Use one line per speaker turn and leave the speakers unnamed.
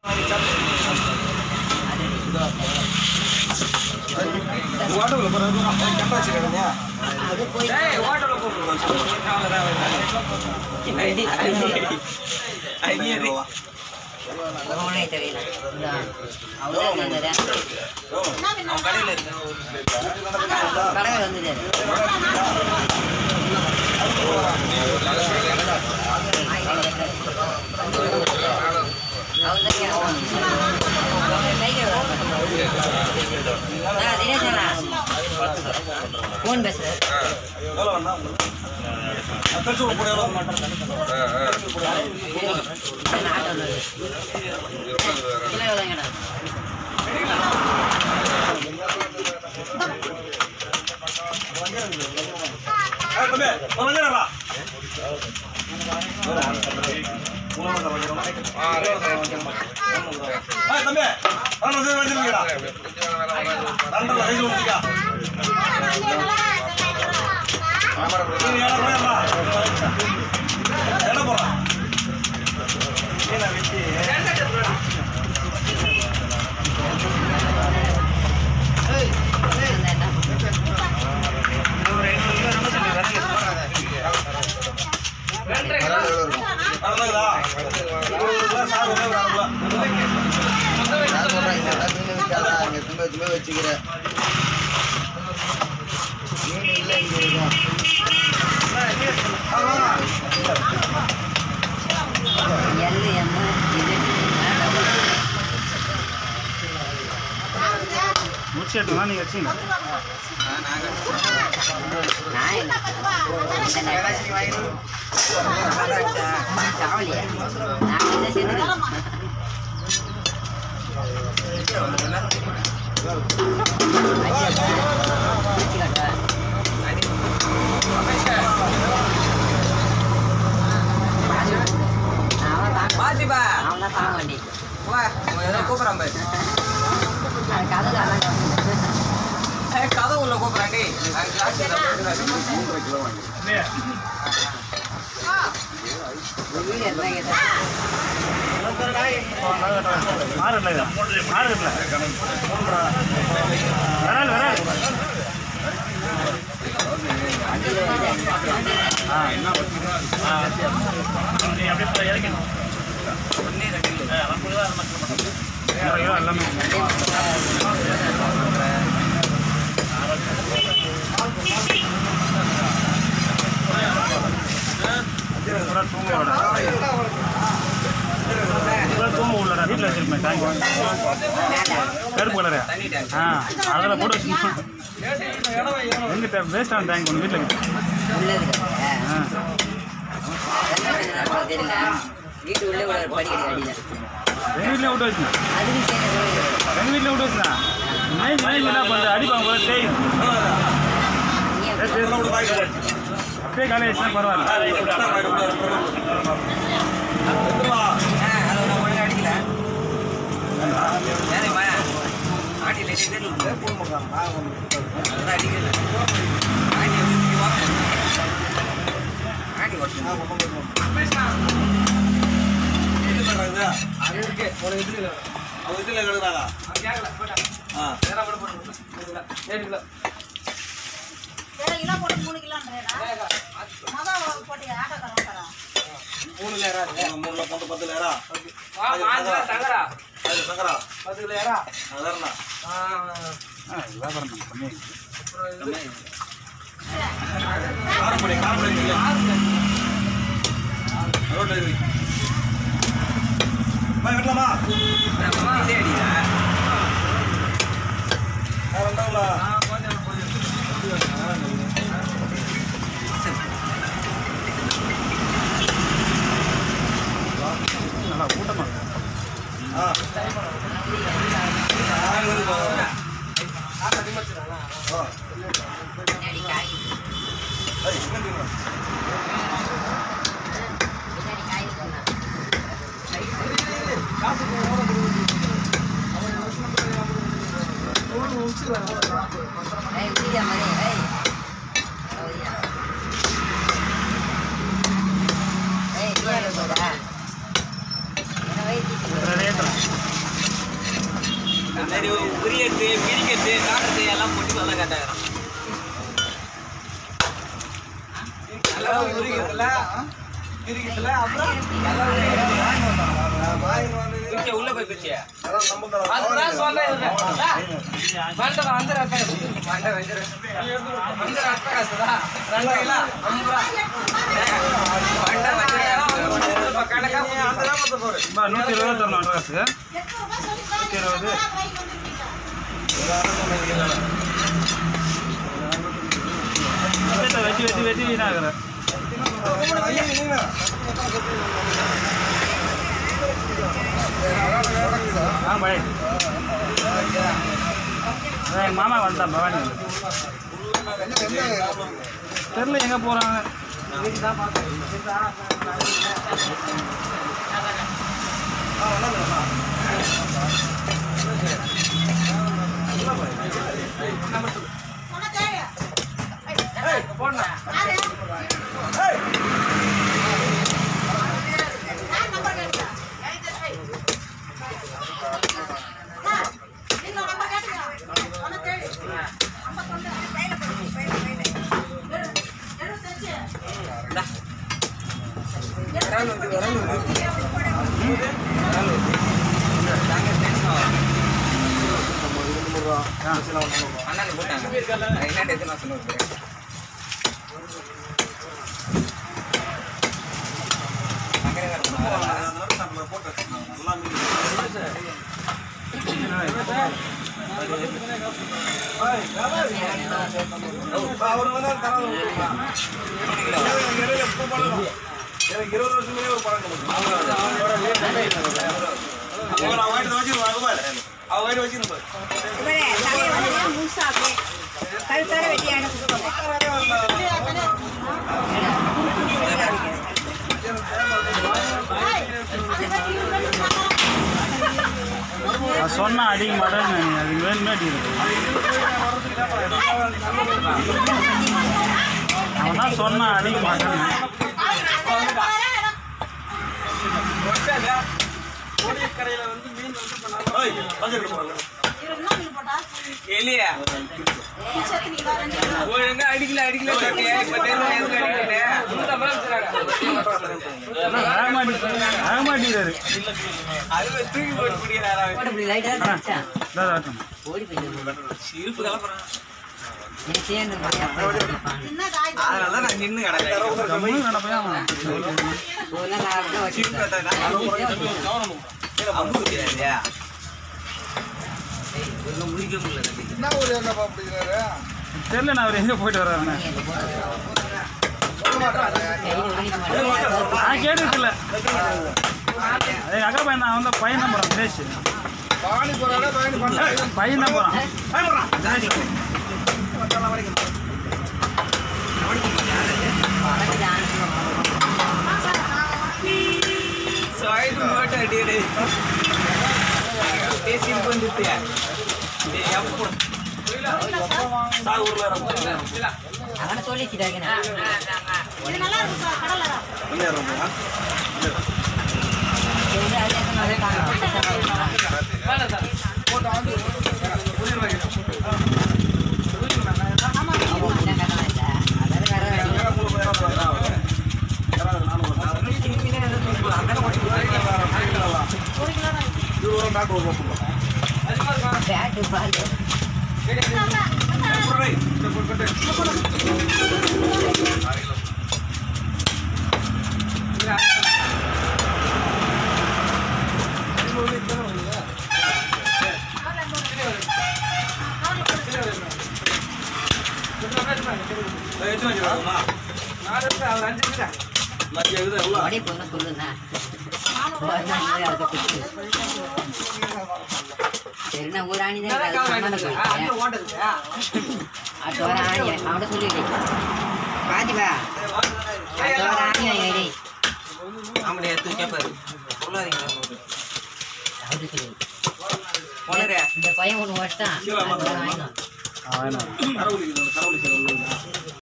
Phone பேசுறேன் ஆட்டோல kilo எவ்வளோங்கடா
வச்சுக்கிறேன்
எல் எம் இது
முடிச்சிட்டோம்னா நீங்கள் வச்சுங்க
நான் என்ன சாவலியா நான் என்ன சேர்த்துக்கலாம்
பாத்திப்பா
அவன் தான் தாங்க வண்டி
வா ஏதோ கூப்பிட்றான் பாரு
அது கதை
ஏய், கதை உள்ள கூப்பிட்றான் டேய் நான் கிளாஸ்
வீடு என்ன கேட்டா
ஆறு இல்லை இது. ஆறு இல்லை வராது வராது ஆ ஆ நீ அப்படியே போய் இறக்கணும் ஆ, நமக்கு தான் நமக்கு இருபது கிலோ எல்லாமே பூரா தூங்க விடா பூரா தூங்க உள்ளடா வீட்டில் வச்சிருப்பேன் டேங்க் கருப்பு கலரு ஆ அதில் போட்டு வச்சுருப்பேன் எங்கிட்ட வேஸ்டான டேங்க் ஒன்று வீட்டில்
உள்ளது
ஆ
தெரியல வீட்டு உள்ளே கூட படிக்கிற அடியில்
எங்கள் வீட்டில் விட்டு வச்சுனா
அதுவும் சேர்ந்து
எங்கள் வீட்டில் விட்டு வச்சுனா நைட் நைட் என்ன பண்ணுறது அடிப்பாங்க போல தேய் அப்படியே காலையில் வச்சுனா பரவாயில்ல
அதோட ஒழுங்கு அடிக்கல ஏறிமா ஆட்டியில் அதான் அடிக்கல ஆட்டி எப்படி வாங்க ஆட்டி ஓட்டு
ஏழு கிலோ போட்டு மூணு கிலோன்றேடா மொதல் போட்டு ஆட்டோக்காரன் தரோம்
ஆ வியாபாரம் பண்ணி
இதே அடிக்கல
நல்லா கூட்டமாக
பின்னாடி காய் பின்னாடி காய் இருக்குண்ணா. ஏய், விஜயா மதி, ஏய். விஜயா. ஏய், விஜயா போதா? என்ன வயிற்று
ரேட்டு
உரியத்து பிடிக்கிறது காட்டுறது எல்லாம் போட்டு நல்லா கட்டாயிரும் நல்லா உரிக்கிறதுல பிரிக்கிறதுல அப்புறம் நல்லா பிரிச்ச உள்ள போய் பிரிச்ச அதுதான் சொல்றேன் மண்டை வந்து மண்டை வந்து வந்து ரத்த காசுதா ரெண்டு கிலோ மண்டை வந்து கணக்கா போட்டு
பா நூற்றி இருபது தரணும் அட்ரா காசுக்கு
எட்டு ரூபாய் சொல்லித்தான் நீங்க
இருபது.
தான் பைக் வந்துருக்கீங்க.
வெட்டி வெட்டி வெட்டி வெட்டி வீணாகிறேன் ஆ பாய் எங்கள் மாமா வந்துட்டான் பவானி தெரில எங்கே போகிறாங்க
உனக்கு யாரு? யார் நம்பர் கேட்டா? அம்மா, நீங்க நம்பர் கேட்டீங்களா? உனக்கு யாரு? ஐம்பத்தொன்னு. எழு- எழுபத்தஞ்சு.
அண்ணாக்கு போட்டாங்க என்ன எடுத்து நான் சொல்லுவேன்
ஏய், அது பத்தி இது வேணுமா?
நான் சொன்னா அடிக்க மாட்டேன்னு அது வேணுமே அடிக்கிறது அவன் தான் சொன்னான் அடிக்க மாட்டேன்னு
இவருக்கு என்ன மீன் போட்டா?
எலியா
மீன் சேர்த்துனீங்களா? ரெண்டு கிலோ.
ஒழுங்கா அடிக்கல அடிக்கல சொல்லியே இப்ப தெரியல எதுக்கு அடிக்கிறீங்க
ஆகமாட்டிக்கிறாரு
அது தூக்கி போட்டு குடிக்கிறாரா
இப்படி லைட்டாக
அண்ணா
தச்சேன்
இதான் வரட்டும்.
ஓடி போயிடுது
சிரிப்பு கலப்புறான்
நீ சேர்ந்து பாப்பா
என்ன காய்
அதனாலதான் நான் நின்னு கிடக்கிறேன்
கம்முனு நடப்பையா அவன்.
ஒரு நாள் ஆகட்டும்
சிரிப்பு
வச்சுருக்கேன்
கத்தா அம்பு குத்தியா முடிக்க முடியல
என்ன ஒரு என்னப்பா அப்படிங்கிறாரு
தெரியல நான் அவர் எங்கே போயிட்டு வர்றாருன்னு
சொல்ல மாட்டாரு
நான் கேட்டுருக்குல்ல எங்கள் அக்கா பையன் தான் அவன் தான் பையன் தான் போகிறான் தினேஷ்
பாணி போறாடா பாணி பண்ண
பையன் தான் போகிறான்
சாய்டு போட்டு அடியடே பேசி வந்துட்டியா எப்போ
அவனை சொல்லிச்சுட்டாங்க
இது நல்லா இருக்கு சார் கடலை
பேட்டு பால் உடனே பொண்ணு சொல்லுண்ணா சரிண்ணா ஒரு ஆணி தான் அடுத்த வாரம் ஆணி அவன்கிட்ட சொல்லிடு பாத்திப்பா அடுத்த வாரம் ஆணி வாங்கி
ஆமாடியா தூக்கி கேப்பாரு சொல்லாதீங்க
அப்படி சொல்லி
போனரே
இந்த பையன் ஒன்று வச்சிட்டான் அடுத்த வாரம் வாங்கினான்
அவன்